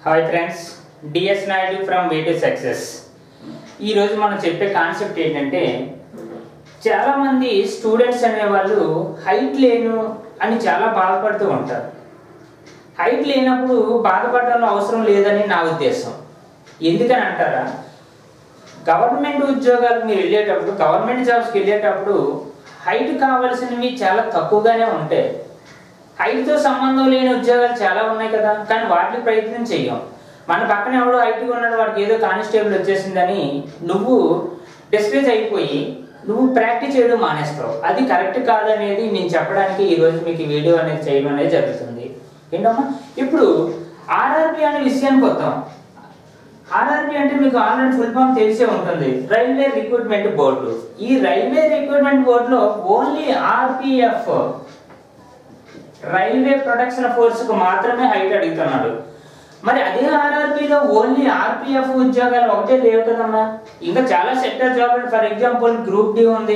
hi friends DS Naidu from way to success ఈరోజు మనం చెప్పే కాన్సెప్ట్ ఏంటంటే చాలామంది స్టూడెంట్స్ అనేవాళ్ళు హైట్ లేను అని చాలా బాధపడుతూ ఉంటారు హైట్ లేనప్పుడు బాధపడడంలో అవసరం లేదని నా ఉద్దేశం ఎందుకని అంటారా గవర్నమెంట్ ఉద్యోగాలకు మీరు వెళ్ళేటప్పుడు గవర్నమెంట్ జాబ్స్కి వెళ్ళేటప్పుడు హైట్ కావాల్సినవి చాలా తక్కువగానే ఉంటాయి హైట్తో సంబంధం లేని ఉద్యోగాలు చాలా ఉన్నాయి కదా కానీ వాటిని ప్రయత్నం చెయ్యం మన పక్కన ఎవడో హైట్గా ఉన్నాడు వాడికి ఏదో కానిస్టేబుల్ వచ్చేసిందని నువ్వు డిస్కరేజ్ అయిపోయి నువ్వు ప్రాక్టీస్ చేయడం మానేస్తావు అది కరెక్ట్ కాదనేది నేను చెప్పడానికి ఈరోజు మీకు ఈ వీడియో అనేది చేయడం అనేది జరుగుతుంది ఏంటమ్మా ఇప్పుడు ఆర్ఆర్బి అనే విషయానికి వద్దాం ఆర్ఆర్బి అంటే మీకు ఆల్రెడీ ఫుల్ ఫామ్ తెలిసే ఉంటుంది రైల్వే రిక్రూట్మెంట్ బోర్డు ఈ రైల్వే రిక్రూట్మెంట్ బోర్డులో only RPF railway production force కు మాత్రమే హైట్ అడుగుతున్నాడు మరి అదే ఆర్ఆర్బిలో ఓన్లీ ఆర్పిఎఫ్ ఉద్యోగాలు ఒకటే లేవు కదమ్మా ఇంకా చాలా sector job for example group D ఉంది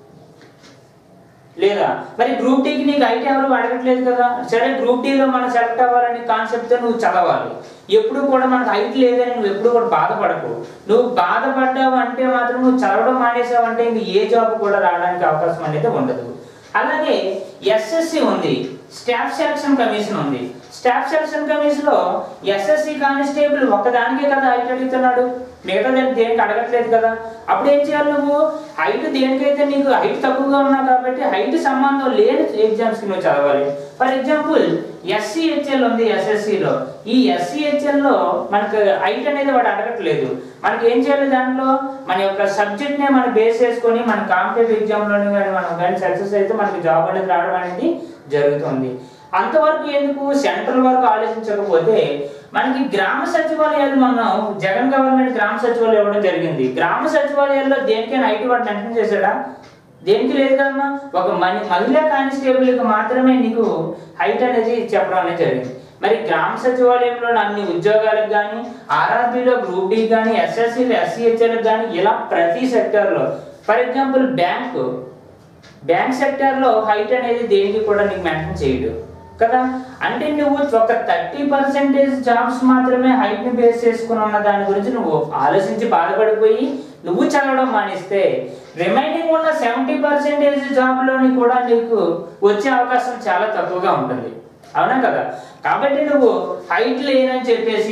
లేదా మరి గ్రూప్ డికి నీకు హైట్ ఎవరు అడగట్లేదు కదా సరే గ్రూప్ డిలో మనం సెలెక్ట్ అవ్వాలని కాన్సెప్ట్తో నువ్వు చదవాలి ఎప్పుడు కూడా మనకు హైట్ లేదని నువ్వు ఎప్పుడు కూడా బాధపడకు నువ్వు బాధపడ్డావు అంటే మాత్రం నువ్వు చదవడం మానేసావు అంటే ఇంక ఏ జాబ్ కూడా రావడానికి అవకాశం అనేది ఉండదు అలాగే ఎస్ఎస్సి ఉంది స్టాఫ్ సెలక్షన్ కమిషన్ ఉంది స్టాఫ్ సెలక్షన్ కమిషన్ లో ఎస్ఎస్సి కానిస్టేబుల్ ఒక్కదానికే కదా హైట్ అడుగుతున్నాడు మిగతా దానికి దేనికి అడగట్లేదు కదా అప్పుడు ఏం చేయాలి నువ్వు హైట్ దేనికైతే నీకు హైట్ తక్కువగా ఉన్నావు కాబట్టి హైట్ సంబంధం లేని ఎగ్జామ్స్ కి నువ్వు చదవాలి ఫర్ ఎగ్జాంపుల్ ఎస్సీహెచ్ఎల్ ఉంది ఎస్ఎస్సిలో ఈ ఎస్సీహెచ్ఎల్ లో మనకు హైట్ అనేది వాడు అడగట్లేదు మనకి ఏం చేయాలి దాంట్లో మన యొక్క సబ్జెక్ట్ నే మనం బేస్ చేసుకొని మన కాంపిటేటివ్ ఎగ్జామ్ లోని కానీ మనం కానీ సక్సెస్ అయితే మనకి జాబ్ అనేది రావడం అనేది జరుగుతుంది అంతవరకు ఎందుకు సెంట్రల్ వరకు ఆలోచించకపోతే మనకి గ్రామ సచివాలయాలు మనం జగన్ గవర్నమెంట్ గ్రామ సచివాలయం ఇవ్వడం జరిగింది గ్రామ సచివాలయాల్లో దేనికైనా ఐటీ వాడు మెన్షన్ చేశాడా దేనికి లేదు కదమ్మా ఒక మని మహిళా కానిస్టేబుల్కి మాత్రమే నీకు హైట్ అనేది చెప్పడం అనేది జరిగింది మరి గ్రామ సచివాలయంలో అన్ని ఉద్యోగాలకు కానీ ఆర్ఆర్బిలో గ్రూప్ డి కానీ ఎస్ఎస్సీలో ఎస్సీహెచ్ఎల్కి కానీ ఇలా ప్రతి సెక్టర్లో ఫర్ ఎగ్జాంపుల్ బ్యాంకు బ్యాంక్ సెక్టార్లో హైట్ అనేది దేనికి కూడా నీకు మెన్షన్ చేయడు కదా అంటే నువ్వు ఒక థర్టీ పర్సెంటేజ్ జాబ్స్ మాత్రమే హైట్ ని బేస్ చేసుకుని ఉన్న దాని గురించి నువ్వు ఆలోచించి బాధపడిపోయి నువ్వు చదవడం మానేస్తే రిమైనింగ్ ఉన్న సెవెంటీ పర్సెంటేజ్ జాబ్లోని కూడా నీకు వచ్చే అవకాశం చాలా తక్కువగా ఉంటుంది అవునా కదా కాబట్టి నువ్వు హైట్ లేనని చెప్పేసి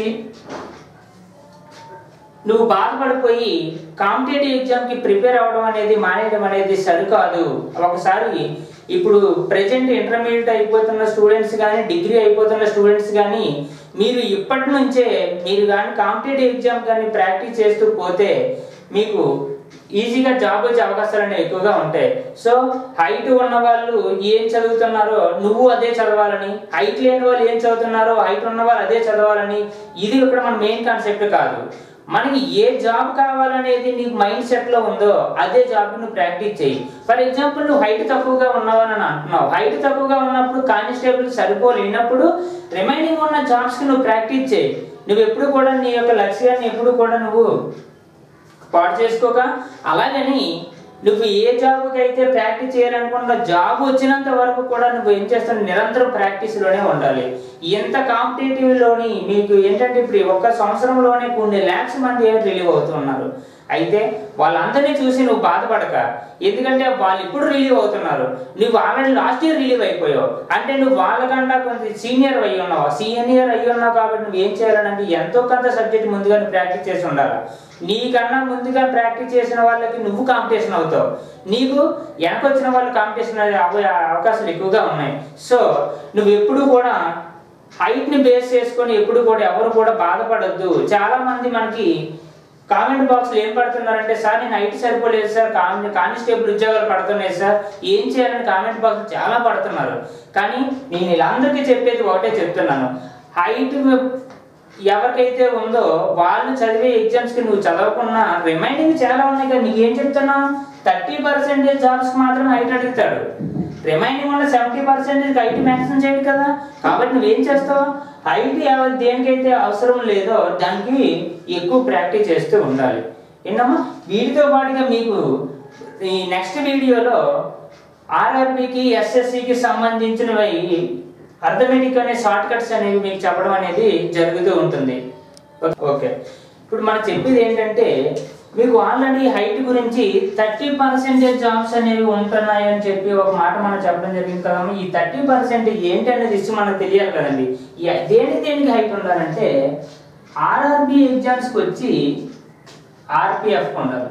నువ్వు బాధపడిపోయి కాంపిటేటివ్ ఎగ్జామ్కి ప్రిపేర్ అవ్వడం అనేది మానేయడం అనేది సరికాదు ఒకసారి ఇప్పుడు ప్రజెంట్ ఇంటర్మీడియట్ అయిపోతున్న స్టూడెంట్స్ కానీ డిగ్రీ అయిపోతున్న స్టూడెంట్స్ కానీ మీరు ఇప్పటి నుంచే మీరు కానీ కాంపిటేటివ్ ఎగ్జామ్ కానీ ప్రాక్టీస్ చేస్తూ పోతే మీకు ఈజీగా జాబ్ వచ్చే అవకాశాలు అనేవి ఎక్కువగా ఉంటాయి సో హైట్ ఉన్న వాళ్ళు ఏం చదువుతున్నారో నువ్వు అదే చదవాలని హైట్ లేని వాళ్ళు ఏం చదువుతున్నారో హైట్ ఉన్న వాళ్ళు అదే చదవాలని ఇది ఇక్కడ మన మెయిన్ కాన్సెప్ట్ కాదు మనకి ఏ జాబ్ కావాలనేది నీకు మైండ్ సెట్ లో ఉందో అదే జాబ్ నువ్వు ప్రాక్టీస్ చేయి ఫర్ ఎగ్జాంపుల్ నువ్వు హైట్ తక్కువగా ఉన్నావని అంటున్నావు హైట్ తక్కువగా ఉన్నప్పుడు కానిస్టేబుల్ సరిపోలేనప్పుడు రిమైనింగ్ ఉన్న జాబ్స్ కి నువ్వు ప్రాక్టీస్ చేయి నువ్వు ఎప్పుడు కూడా నీ యొక్క లక్ష్యాన్ని ఎప్పుడు కూడా నువ్వు పాడు చేసుకోక అలాగని నువ్వు ఏ జాబ్కి అయితే ప్రాక్టీస్ చేయాలనుకున్న జాబ్ వచ్చినంత వరకు కూడా నువ్వు ఏం చేస్తావు నిరంతరం ప్రాక్టీస్లోనే ఉండాలి ఎంత కాంపిటేటివ్లోని మీకు ఏంటంటే ఇప్పుడు ఒక్క సంవత్సరంలోనే కొన్ని ల్యాక్స్ మంది రిలీవ్ అవుతున్నారు అయితే వాళ్ళందరినీ చూసి నువ్వు బాధపడక ఎందుకంటే వాళ్ళు ఇప్పుడు రిలీవ్ అవుతున్నారు నువ్వు ఆల్రెడీ లాస్ట్ ఇయర్ రిలీవ్ అయిపోయావు అంటే నువ్వు వాళ్ళకన్నా కొంచెం సీనియర్ అయ్యి ఉన్నావు సీనియర్ అయ్యి ఉన్నావు కాబట్టి నువ్వు ఏం చేయాలంటే ఎంతో కొంత సబ్జెక్ట్ ముందుగా ప్రాక్టీస్ చేసి ఉండాలి నీకన్నా ముందుగా ప్రాక్టీస్ చేసిన వాళ్ళకి నువ్వు కాంపిటీషన్ అవుతావు నీకు వెనకొచ్చిన వాళ్ళు కాంపిటీషన్ అయ్యే అవకాశాలు ఎక్కువగా ఉన్నాయి సో నువ్వు ఎప్పుడు కూడా హైట్ ని బేస్ చేసుకొని ఎప్పుడు కూడా ఎవరు కూడా బాధపడద్దు చాలా మంది మనకి కామెంట్ బాక్స్ ఏం పడుతున్నారంటే సార్ నేను హైట్ సరిపోలేదు సార్ కానిస్టేబుల్ ఉద్యోగాలు పడుతున్నాయి సార్ ఏం చేయాలని కామెంట్ బాక్స్ చాలా పడుతున్నారు కానీ నేను వీళ్ళందరికీ చెప్పేది ఒకటే చెప్తున్నాను హైట్ ఎవరికైతే ఉందో వాళ్ళు చదివే ఎగ్జామ్స్ కి నువ్వు చదవకున్నా రిమైనింగ్ చాలా ఉన్నాయి కదా నీకు ఏం చెప్తున్నావు థర్టీ పర్సెంటేజ్ జాబ్స్ కి మాత్రం హైట్ అడుగుతాడు రిమైనింగ్ ఉన్న సెవెంటీ పర్సెంటేజ్ హైట్ మ్యాక్సిమం చేయడు కదా కాబట్టి నువ్వేం చేస్తావు హైట్ దేనికైతే అవసరం లేదో దానికి ఎక్కువ ప్రాక్టీస్ చేస్తూ ఉండాలి ఏంటమ్మా వీటితో పాటుగా మీకు ఈ నెక్స్ట్ వీడియోలో ఆర్ఆర్బికి ఎస్ఎస్సికి సంబంధించినవి అర్థమెటిక్ అనే షార్ట్ కట్స్ అనేవి మీకు చెప్పడం అనేది జరుగుతూ ఉంటుంది ఓకే ఇప్పుడు మనం చెప్పేది ఏంటంటే మీకు ఆల్రెడీ హైట్ గురించి థర్టీ పర్సెంటేజ్ జాబ్స్ అనేవి ఉంటున్నాయి అని చెప్పి ఒక మాట మనం చెప్పడం జరిగింది కదమ్మా ఈ థర్టీ పర్సెంటేజ్ ఏంటి అనేది ఇచ్చి మనకు తెలియాలి కదండి ఈ దేనికి దేనికి హైట్ ఉండాలంటే ఆర్ఆర్బి ఎగ్జామ్స్కి వచ్చి ఆర్పిఎఫ్ ఉండాలి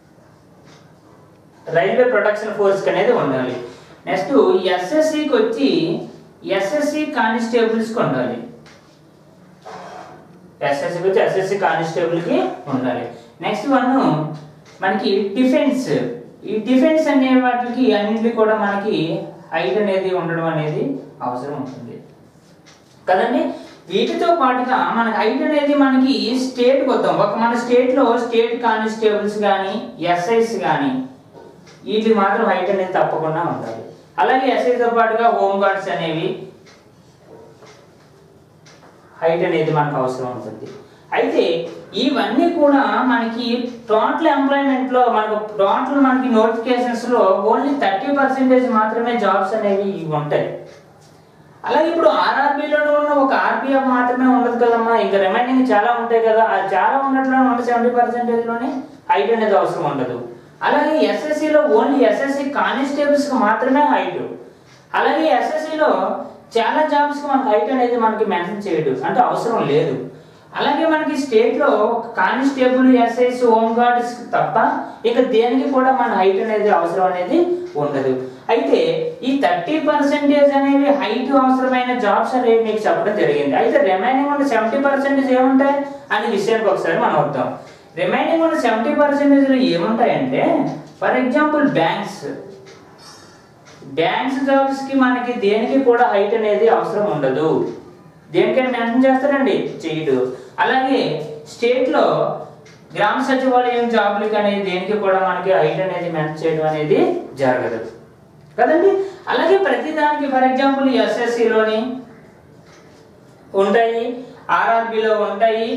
రైల్వే ప్రొటెక్షన్ ఫోర్స్ అనేది ఉండాలి నెక్స్ట్ ఎస్ఎస్సికి వచ్చి ఎస్ఎస్సి కానిస్టేబుల్స్కి ఉండాలి ఎస్ఎస్సికి వచ్చి ఎస్ఎస్సి కానిస్టేబుల్కి ఉండాలి నెక్స్ట్ వన్ మనకి డిఫెన్స్ ఈ డిఫెన్స్ అనే వాటికి అన్నింటికి కూడా మనకి హైట్ అనేది ఉండడం అనేది అవసరం ఉంటుంది కదండి వీటితో పాటుగా మనకి హైట్ అనేది మనకి స్టేట్ వద్దాం ఒక మన స్టేట్లో స్టేట్ కానిస్టేబుల్స్ కానీ ఎస్ఐస్ కానీ వీటికి మాత్రం హైట్ అనేది తప్పకుండా ఉండాలి అలాగే ఎస్ఐతో పాటుగా హోమ్ గార్డ్స్ అనేవి హైట్ అనేది మనకు అవసరం ఉంటుంది అయితే ఇవన్నీ కూడా మనకి టోటల్ ఎంప్లాయ్మెంట్ లో మనకు టోటల్ మనకి నోటిఫికేషన్స్ లో ఓన్లీ థర్టీ పర్సెంటేజ్ మాత్రమే జాబ్స్ అనేవి ఉంటాయి అలాగే ఇప్పుడు ఆర్ఆర్బీలోనే ఉన్న ఒక ఆర్పిఎఫ్ మాత్రమే ఉండదు కదమ్మా ఇంకా రిమైనింగ్ చాలా ఉంటాయి కదా ఆ చాలా ఉన్నట్లో ఉన్న సెవెంటీ పర్సెంటేజ్ లోనే హైట్ అనేది అవసరం ఉండదు అలాగే ఎస్ఎస్సిలో ఓన్లీ ఎస్ఎస్సి కానిస్టేబుల్స్ కి మాత్రమే హైట్ అలాగే ఎస్ఎస్సిలో చాలా జాబ్స్ కి మనకి హైట్ అనేది మనకి మెన్షన్ చేయడు అంటే అవసరం లేదు అలాగే మనకి స్టేట్ లో కానిస్టేబుల్ ఎస్ఐస్ హోమ్ గార్డ్స్ తప్ప ఇక దేనికి కూడా మన హైట్ అనేది అవసరం అనేది ఉండదు అయితే ఈ థర్టీ పర్సెంటేజ్ అనేవి హైట్ అవసరమైన జాబ్స్ అనేవి మీకు చెప్పడం జరిగింది అయితే రిమైనింగ్ ఉన్న సెవెంటీ పర్సెంటేజ్ ఏముంటాయి అనే విషయానికి ఒకసారి మనం వద్దాం రిమైనింగ్ ఉన్న సెవెంటీ పర్సెంటేజ్ ఏముంటాయంటే for example banks banks jobs కి మనకి దేనికి కూడా హైట్ అనేది అవసరం ఉండదు దేనికైనా మెన్షన్ చేస్తారండి చేయడు అలాగే స్టేట్ లో గ్రామ సచివాలయం జాబులకి అనేది దేనికి కూడా మనకి హైట్ అనేది మెన్షన్ చేయడం అనేది జరగదు కదండి అలాగే ప్రతి దానికి ఫర్ ఎగ్జాంపుల్ ఎస్ఎస్సిలోని ఉంటాయి ఆర్ఆర్బిలో ఉంటాయి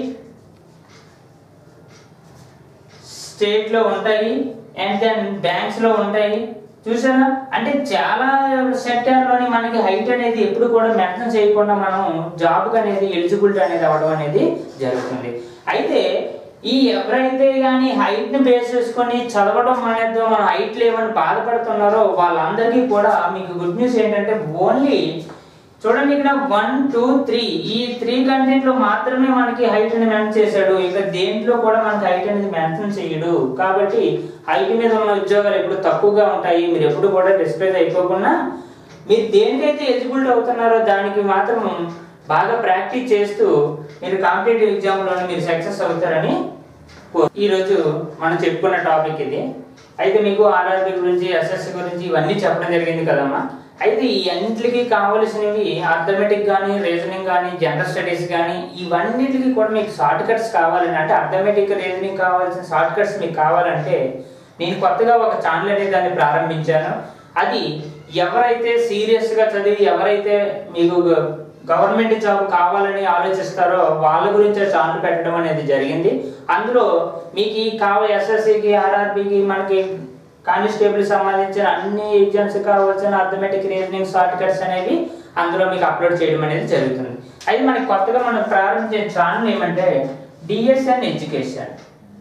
స్టేట్ లో ఉంటాయి అండ్ దెన్ బ్యాంక్స్ లో ఉంటాయి చూసారా అంటే చాలా సెక్టర్ లోని మనకి హైట్ అనేది ఎప్పుడు కూడా మెన్షన్ చేయకుండా మనం జాబ్ అనేది ఎలిజిబిలిటీ అనేది అవ్వడం అనేది జరుగుతుంది అయితే ఈ ఎవరైతే కానీ హైట్ ని బేస్ చేసుకొని చదవడం అనేది మన హైట్ లేవని బాధపడుతున్నారో వాళ్ళందరికీ కూడా మీకు గుడ్ న్యూస్ ఏంటంటే ఓన్లీ చూడండి ఇక్కడ వన్ టూ త్రీ ఈ త్రీ కంటెంట్ లో మాత్రమే మనకి హైట్ ని మెన్షన్ చేశాడు ఇక దేంట్లో కూడా మనకి హైట్ అనేది మెన్షన్ చేయడు కాబట్టి హైట్ మీద ఉన్న ఉద్యోగాలు ఎప్పుడు తక్కువగా ఉంటాయి మీరు ఎప్పుడు కూడా డిస్ప్లేస్ అయిపోకుండా మీరు దేనికైతే ఎలిజిబిలిటీ అవుతున్నారో దానికి మాత్రం బాగా ప్రాక్టీస్ చేస్తూ మీరు కాంపిటేటివ్ ఎగ్జామ్లోనే మీరు సక్సెస్ అవుతారని కో- ఈరోజు మనం చెప్పుకున్న టాపిక్ ఇది అయితే మీకు ఆర్ఆర్బి గురించి ఎస్ఎస్సి గురించి ఇవన్నీ చెప్పడం జరిగింది కదమ్మా అయితే ఈ అన్నింటికి కావలసినవి అర్థమెటిక్ కానీ రీజనింగ్ కానీ జనరల్ స్టడీస్ కానీ ఇవన్నిటికి కూడా మీకు షార్ట్ కట్స్ కావాలని అంటే అర్థమెటిక్ రీజనింగ్ కావాల్సిన షార్ట్ కట్స్ మీకు కావాలంటే నేను కొత్తగా ఒక ఛానల్ అనేది దాన్ని ప్రారంభించాను అది ఎవరైతే సీరియస్ గా చదివి ఎవరైతే మీకు గవర్నమెంట్ జాబ్ కావాలని ఆలోచిస్తారో వాళ్ళ గురించి ఛానల్ పెట్టడం అనేది జరిగింది అందులో మీకు ఈ కావ ఎస్ఎస్సికి ఆర్ఆర్బికి మనకి కానిస్టేబుల్ సంబంధించిన అన్ని ఎగ్జామ్స్ కావాల్సిన అర్థమెటిక్ రీజనింగ్ షార్ట్ కట్స్ అనేవి అందులో మీకు అప్లోడ్ చేయడం అనేది జరుగుతుంది అయితే మనకి కొత్తగా మనం ప్రారంభించే ఛానల్ ఏమంటే డిఎస్ఎన్ ఎడ్యుకేషన్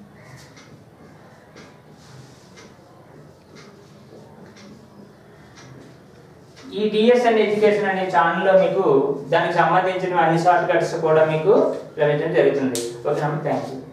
ఈ డిఎస్ఎన్ ఎడ్యుకేషన్ అనే ఛానల్లో మీకు దానికి సంబంధించిన అన్ని షార్ట్ కట్స్ కూడా మీకు లభించడం జరుగుతుంది ఓకే థ్యాంక్ యూ